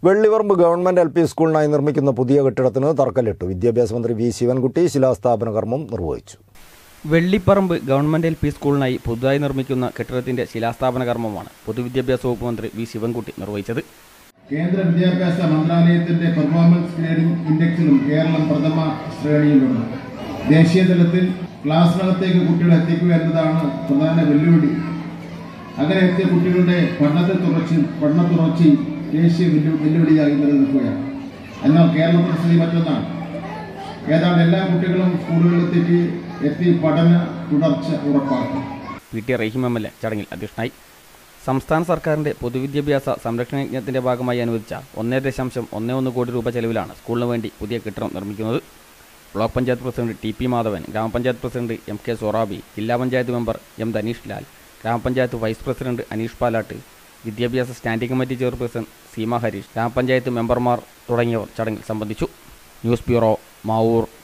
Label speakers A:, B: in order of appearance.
A: വെള്ളിവർമ്പ് government L P സ്കൂളിനായി നിർമ്മിക്കുന്ന പുതിയ കെട്ടിടത്തിന് തറക്കല്ലിട്ടു വിദ്യാഭ്യാസ മന്ത്രി വി ശിവൻകുട്ടി ശിലാസ്ഥാപന കർമ്മം നിർവഹിച്ചു
B: വെള്ളിപ്പറമ്പ് ഗവൺമെന്റ് എൽ പി സ്കൂളിനായി പുതുതായി നിർമ്മിക്കുന്ന കെട്ടിടത്തിന്റെ ശിലാസ്ഥാപന കർമ്മമാണ് പൊതുവിദ്യാഭ്യാസ വകുപ്പ് മന്ത്രി വി ശിവൻകുട്ടി നിർവഹിച്ചത്
C: കേന്ദ്ര വിദ്യാഭ്യാസ മന്ത്രാലയത്തിന്റെ പെർഫോമൻസ് ഗ്രേഡിംഗ് ഇൻഡെക്സിലും കേരളം പ്രഥമ ശ്രേണിയിലുണ്ട് ദേശീയ തലത്തിൽ ക്ലാസ്സിനകത്തേക്ക് കുട്ടികളെ എത്തിക്കുക എന്നതാണ് പ്രധാന വെല്ലുവിളി അങ്ങനെ എത്തിയ കുട്ടികളുടെ പഠനത്തെ തുടർച്ച പഠന തുടർച്ചയും ദേശീയ വെല്ലു വെല്ലുവിളിയായി നിലനിൽക്കുകയാണ് എന്നാൽ കേരളത്തിന്റെ സ്ഥിതി മറ്റൊന്നാണ് ഏതാണ്ട് എല്ലാ കുട്ടികളും സ്കൂളുകളിലെത്തിക്ക് എത്തി പഠന തുടർച്ച ഉറപ്പാക്കും
B: P T Raheem M L A ചടങ്ങിൽ അധ്യക്ഷനായി സംസ്ഥാന സർക്കാരിന്റെ പൊതുവിദ്യാഭ്യാസ സംരക്ഷണ യജ്ഞത്തിന്റെ ഭാഗമായി അനുവദിച്ച ഒന്നേ ദശാംശം ഒന്നേ ഒന്ന് കോടി രൂപ ചെലവിലാണ് സ്കൂളിന് വേണ്ടി പുതിയ കെട്ടിടം നിർമ്മിക്കുന്നത് block panchayat president T P Madhavan ഗ്രാമപഞ്ചായത്ത് പ്രസിഡന്റ് എം കെ സൊറാബി ജില്ലാ പഞ്ചായത്ത് മെമ്പർ എം ധനീഷ് ലാൽ ഗ്രാമപഞ്ചായത്ത് വൈസ് പ്രസിഡന്റ് അനീഷ് പാലാട്ട് വിദ്യാഭ്യാസ standing committee chairperson Seema Harish ഗ്രാമപഞ്ചായത്ത് മെമ്പർമാർ തുടങ്ങിയവർ ചടങ്ങിൽ സംബന്ധിച്ചു ന്യൂസ് ബ്യൂറോ മാവൂർ